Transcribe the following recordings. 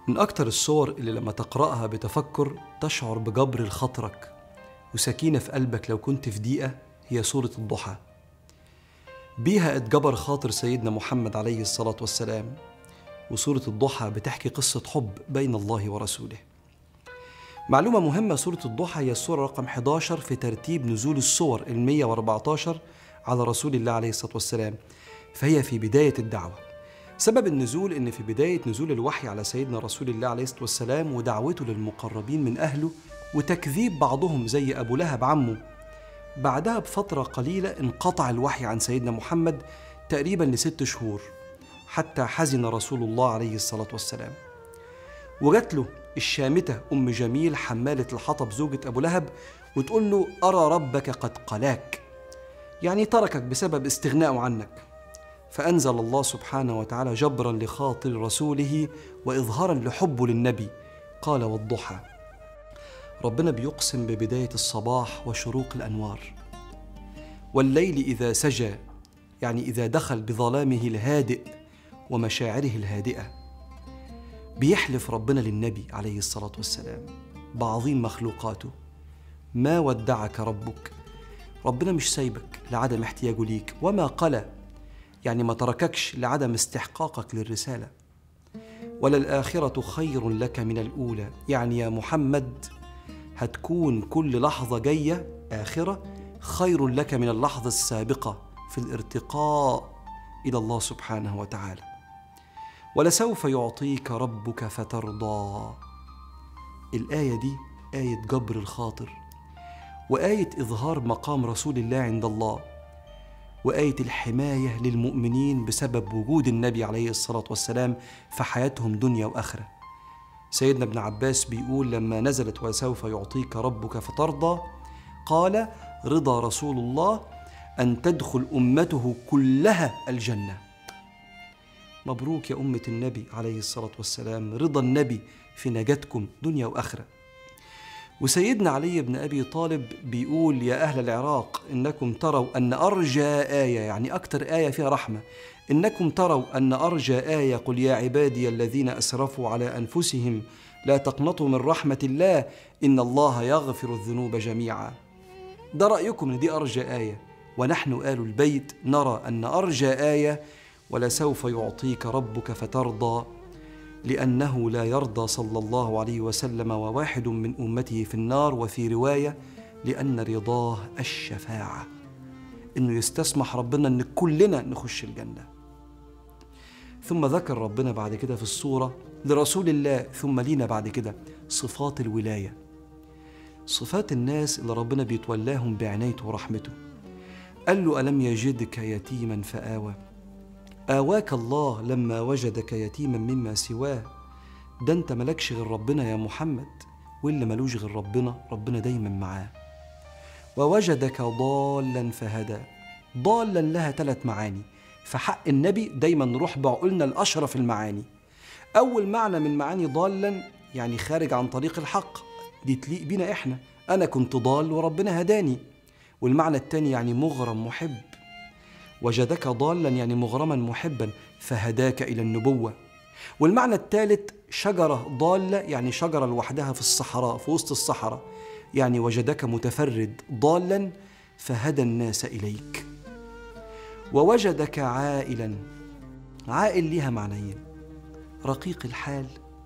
من أكتر الصور اللي لما تقرأها بتفكر تشعر بجبر لخاطرك وسكينة في قلبك لو كنت في ضيقة هي سورة الضحى بيها اتجبر خاطر سيدنا محمد عليه الصلاة والسلام وسورة الضحى بتحكي قصة حب بين الله ورسوله معلومة مهمة سورة الضحى هي السورة رقم 11 في ترتيب نزول السور ال 114 على رسول الله عليه الصلاة والسلام فهي في بداية الدعوة سبب النزول ان في بدايه نزول الوحي على سيدنا رسول الله عليه الصلاه والسلام ودعوته للمقربين من اهله وتكذيب بعضهم زي ابو لهب عمه بعدها بفتره قليله انقطع الوحي عن سيدنا محمد تقريبا لست شهور حتى حزن رسول الله عليه الصلاه والسلام وجات له الشامته ام جميل حماله الحطب زوجة ابو لهب وتقول له ارى ربك قد قلاك يعني تركك بسبب استغنائه عنك فأنزل الله سبحانه وتعالى جبرا لخاطر رسوله وإظهارا لحبه للنبي قال والضحى ربنا بيقسم ببداية الصباح وشروق الأنوار والليل إذا سجى يعني إذا دخل بظلامه الهادئ ومشاعره الهادئة بيحلف ربنا للنبي عليه الصلاة والسلام بعظيم مخلوقاته ما ودعك ربك ربنا مش سايبك لعدم احتياجه ليك وما قلى يعني ما ترككش لعدم استحقاقك للرسالة وللآخرة خير لك من الأولى يعني يا محمد هتكون كل لحظة جاية آخرة خير لك من اللحظة السابقة في الارتقاء إلى الله سبحانه وتعالى ولسوف يعطيك ربك فترضى الآية دي آية جبر الخاطر وآية إظهار مقام رسول الله عند الله وآية الحماية للمؤمنين بسبب وجود النبي عليه الصلاة والسلام في حياتهم دنيا وآخرة سيدنا ابن عباس بيقول لما نزلت وسوف يعطيك ربك فترضى قال رضا رسول الله أن تدخل أمته كلها الجنة مبروك يا أمة النبي عليه الصلاة والسلام رضا النبي في نجاتكم دنيا وآخرة وسيدنا علي بن ابي طالب بيقول يا اهل العراق انكم تروا ان ارجى ايه يعني اكثر ايه فيها رحمه انكم تروا ان ارجى ايه قل يا عبادي الذين اسرفوا على انفسهم لا تقنطوا من رحمه الله ان الله يغفر الذنوب جميعا ده رايكم ان دي ارجى ايه ونحن ال البيت نرى ان ارجى ايه ولسوف يعطيك ربك فترضى لانه لا يرضى صلى الله عليه وسلم وواحد من امته في النار وفي روايه لان رضاه الشفاعه انه يستسمح ربنا ان كلنا نخش الجنه ثم ذكر ربنا بعد كده في الصوره لرسول الله ثم لينا بعد كده صفات الولايه صفات الناس اللي ربنا بيتولاهم بعنايته ورحمته قال له الم يجدك يتيما فاوى آواك الله لما وجدك يتيما مما سواه ده انت ملكش غير ربنا يا محمد واللي ملوش غير ربنا ربنا دايما معاه ووجدك ضالا فهدى ضالا لها ثلاث معاني فحق النبي دايما نروح بعقولنا لأشرف المعاني أول معنى من معاني ضالا يعني خارج عن طريق الحق دي تليق بينا إحنا أنا كنت ضال وربنا هداني والمعنى التاني يعني مغرم محب وجدك ضالا يعني مغرما محبا فهداك الى النبوه والمعنى الثالث شجره ضاله يعني شجره لوحدها في الصحراء في وسط الصحراء يعني وجدك متفرد ضالا فهدى الناس اليك ووجدك عائلا عائل ليها معنيين رقيق الحال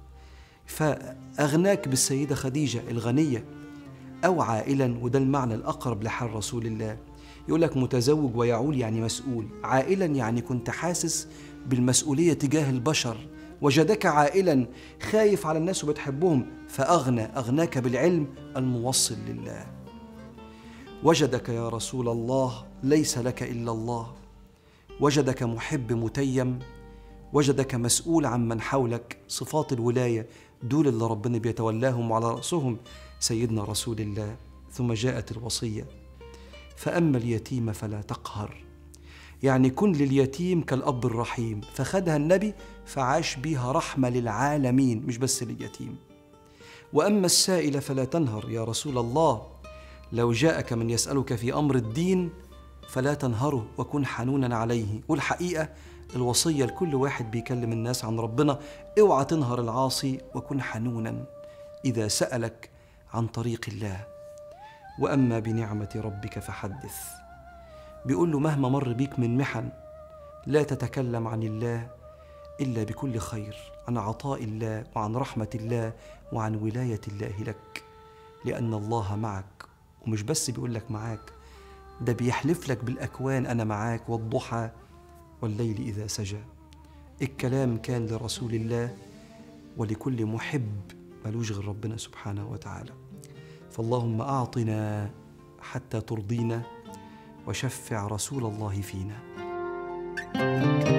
فاغناك بالسيده خديجه الغنيه او عائلا وده المعنى الاقرب لحال رسول الله يقول لك متزوج ويعول يعني مسؤول عائلا يعني كنت حاسس بالمسؤولية تجاه البشر وجدك عائلا خايف على الناس وبتحبهم فأغنى أغناك بالعلم الموصل لله وجدك يا رسول الله ليس لك إلا الله وجدك محب متيم وجدك مسؤول عن من حولك صفات الولاية دول اللي ربنا بيتولاهم وعلى رأسهم سيدنا رسول الله ثم جاءت الوصيه فأما اليتيم فلا تقهر يعني كن لليتيم كالأب الرحيم فخدها النبي فعاش بها رحمة للعالمين مش بس لليتيم وأما السائل فلا تنهر يا رسول الله لو جاءك من يسألك في أمر الدين فلا تنهره وكن حنونا عليه والحقيقة الوصية لكل واحد بيكلم الناس عن ربنا اوعى تنهر العاصي وكن حنونا إذا سألك عن طريق الله وأما بنعمة ربك فحدث بيقول له مهما مر بيك من محن لا تتكلم عن الله إلا بكل خير عن عطاء الله وعن رحمة الله وعن ولاية الله لك لأن الله معك ومش بس بيقول لك معاك ده بيحلف لك بالأكوان أنا معاك والضحى والليل إذا سجى الكلام كان لرسول الله ولكل محب ملوش غير ربنا سبحانه وتعالى فاللهم أعطنا حتى ترضينا وشفع رسول الله فينا thank you